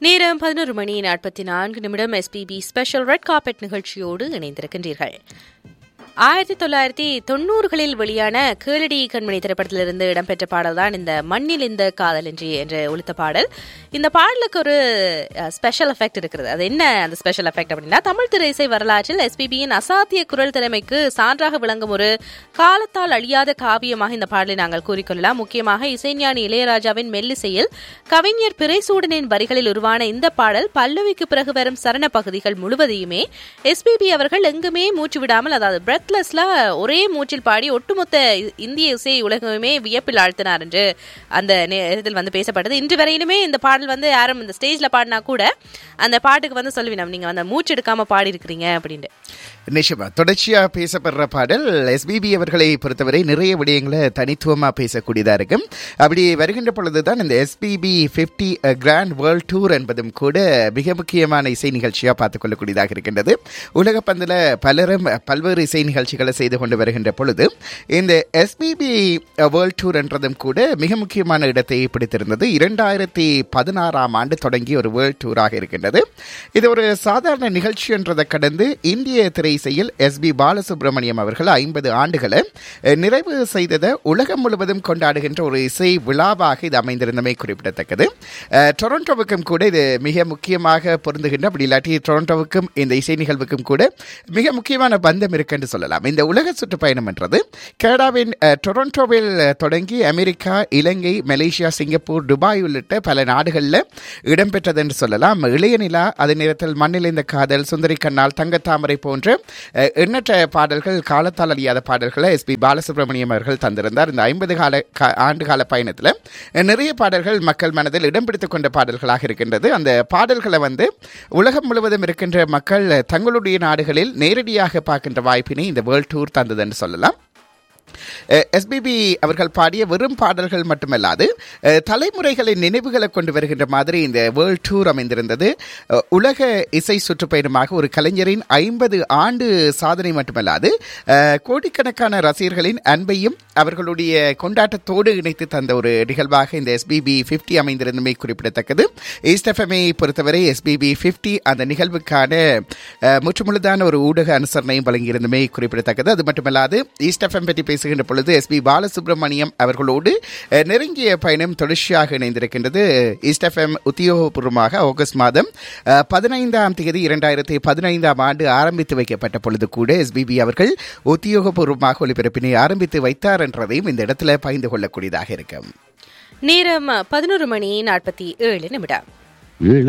நேரம் பதினோரு மணி நாற்பத்தி நான்கு நிமிடம் எஸ்பிபி ஸ்பெஷல் ரெட் கார்பெட் நிகழ்ச்சியோடு இணைந்திருக்கின்றீர்கள் ஆயிரத்தி தொள்ளாயிரத்தி தொண்ணூறுகளில் வெளியான கேளடி கண்மணி திரைப்படத்திலிருந்து இடம்பெற்ற பாடல் தான் இந்த மண்ணில் இந்த காதலின்றி என்று ஒழித்த பாடல் இந்த பாடலுக்கு ஒரு ஸ்பெஷல் எஃபெக்ட் இருக்கிறது அது என்ன அந்த ஸ்பெஷல் எஃபெக்ட் அப்படின்னா தமிழ் திரை இசை வரலாற்றில் எஸ்பிபியின் அசாத்திய குரல் திறமைக்கு சான்றாக விளங்கும் ஒரு காலத்தால் அழியாத காவியமாக இந்த பாடலை நாங்கள் கூறிக்கொள்ளலாம் முக்கியமாக இசைஞானி இளையராஜாவின் மெல்லிசையில் கவிஞர் பிறைசூடனின் வரிகளில் உருவான இந்த பாடல் பல்லவிக்கு பிறகு வரும் சரண பகுதிகள் முழுவதையுமே எஸ்பிபி அவர்கள் எங்குமே மூச்சு விடாமல் அதாவது பிரெத்லெஸ்ல ஒரே மூச்சில் பாடி ஒட்டுமொத்த இந்திய இசை உலகமே வியப்பில் ஆழ்த்தினார் என்று அந்த நேரத்தில் வந்து பேசப்பட்டது இன்று வரையிலுமே இந்த பாடல் வந்து யாரும் இந்த ஸ்டேஜ்ல பாடினா கூட அந்த பாட்டுக்கு வந்து சொல்லுவினோம் நீங்க அந்த மூச்சு எடுக்காம பாடி இருக்கிறீங்க அப்படின்ட்டு நிச்சயமா தொடர்ச்சியா பேசப்படுற பாடல் எஸ்பிபி அவர்களை பொறுத்தவரை நிறைய விடயங்களை தனித்துவமா பேசக்கூடியதா இருக்கும் அப்படி வருகின்ற பொழுதுதான் இந்த SPB fifty grand world tour என்பதும் கூட மிக முக்கியமான இசை நிகழ்ச்சியா பார்த்துக் கொள்ளக்கூடியதாக இருக்கின்றது உலக பந்தில் பலரும் பல்வேறு இசை நிகழ்ச்சிகளை செய்து கொண்டு வருகின்ற பொழுது இந்த எஸ்பிபி வேர்ல்ட் டூர் என்றதும் கூட மிக முக்கியமான இடத்தை பிடித்திருந்தது இரண்டாயிரத்தி பதினாறாம் ஆண்டு தொடங்கிய ஒரு வேர்ல்ட் டூராக இருக்கின்றது இது ஒரு சாதாரண நிகழ்ச்சி என்றதை கடந்து இந்திய திரை இசையில் எஸ் பி பாலசுப்ரமணியம் அவர்கள் ஐம்பது ஆண்டுகளை நிறைவு செய்ததை உலகம் முழுவதும் கொண்டாடுகின்ற ஒரு இசை விழாவாக இது அமைந்திருந்தமை குறிப்பிடத்தக்கது டொரண்டோவுக்கும் கூட இது மிக முக்கியமாக பொருந்துகின்ற அப்படி இல்லாட்டி டொரண்டோவுக்கும் இந்த இசை நிகழ்வுக்கும் கூட மிக முக்கியமான பந்தம் இருக்கு என்று சொல்லலாம் இந்த உலக சுற்றுப்பயணம் என்றது கனடாவின் டொரண்டோவில் தொடங்கி America Ilangai Malaysia Singapore Dubai உள்ளிட்ட பல நாடுகளில் இடம்பெற்றது என்று சொல்லலாம் இளைய நிலா அதே நேரத்தில் மண்ணில் காதல் சுந்தரி கண்ணால் தங்கத்தாமரை போன்ற எண்ணற்ற பாடல்கள் காலத்தால் அழியாத பாடல்களை எஸ் பி பாலசுப்ரமணியம் அவர்கள் தந்திருந்தார் இந்த ஐம்பது கால ஆண்டு கால பயணத்தில் நிறைய பாடல்கள் மக்கள் மனதில் இடம் பிடித்துக் கொண்ட பாடல்களாக இருக்கின்றது அந்த பாடல்களை வந்து உலகம் முழுவதும் இருக்கின்ற மக்கள் தங்களுடைய நாடுகளில் நேரடியாக பார்க்கின்ற வாய்ப்பினை இந்த வேர்ல்ட் டூர் தந்தது என்று சொல்லலாம் எஸ்பிபி அவர்கள் பாடிய வெறும் பாடல்கள் மட்டுமல்லாது தலைமுறைகளை நினைவுகளை கொண்டு வருகின்ற மாதிரி இந்த வேர்ல்ட் டூர் அமைந்திருந்தது உலக இசை சுற்றுப்பயணமாக ஒரு கலைஞரின் ஐம்பது ஆண்டு சாதனை மட்டுமல்லாது கோடிக்கணக்கான ரசிகர்களின் அன்பையும் அவர்களுடைய கொண்டாட்டத்தோடு இணைத்து தந்த ஒரு நிகழ்வாக இந்த எஸ்பிபி பிப்டி அமைந்திருந்தமை குறிப்பிடத்தக்கது ஈஸ்ட் எஃப்எம்ஐ பொறுத்தவரை எஸ்பிபி பிப்டி அந்த நிகழ்வுக்கான முற்றுமுழுதான ஒரு ஊடக அனுசரணையும் வழங்கியிருந்தமை குறிப்பிடத்தக்கது அது மட்டுமல்லாது ஈஸ்ட் எஃப்எம் பற்றி பேசுகின்ற பொழுது எஸ் பி பாலசுப்ரமணியம் அவர்களோடு நெருங்கிய பயணம் தொடர்ச்சியாக இணைந்திருக்கின்றது ஈஸ்ட் எஃப்எம் உத்தியோகபூர்வமாக ஆகஸ்ட் மாதம் பதினைந்தாம் தேதி இரண்டாயிரத்தி பதினைந்தாம் ஆண்டு ஆரம்பித்து வைக்கப்பட்ட பொழுது கூட எஸ்பிபி அவர்கள் உத்தியோகபூர்வமாக ஒளிபரப்பினை ஆரம்பித்து வைத்தார் என்றதையும் இந்த இடத்துல பகிர்ந்து கொள்ளக்கூடியதாக இருக்கும் நேரம் பதினோரு மணி நாற்பத்தி ஏழு நிமிடம்